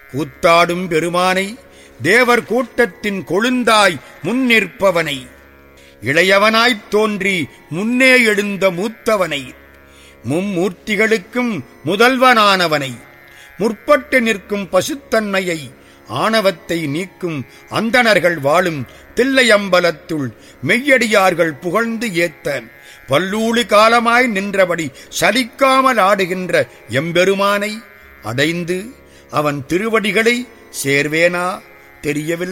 கூத்தாடும் பெருமானை தேவர் கூட்டத்தின் கொழுந்தாய் முன்னிற்பவனை இளையவனாய்த் தோன்றி முன்னே எழுந்த மூத்தவனை மும்மூர்த்திகளுக்கும் முதல்வனானவனை முற்பட்டு நிற்கும் பசுத்தன்மையை ஆணவத்தை நீக்கும் அந்தணர்கள் வாழும் தில்லையம்பலத்துள் மெய்யடியார்கள் புகழ்ந்து ஏத்த பல்லூழி காலமாய் நின்றபடி சலிக்காமல் ஆடுகின்ற எம்பெருமானை அடைந்து அவன் திருவடிகளை சேர்வேனா தெரியவில்லை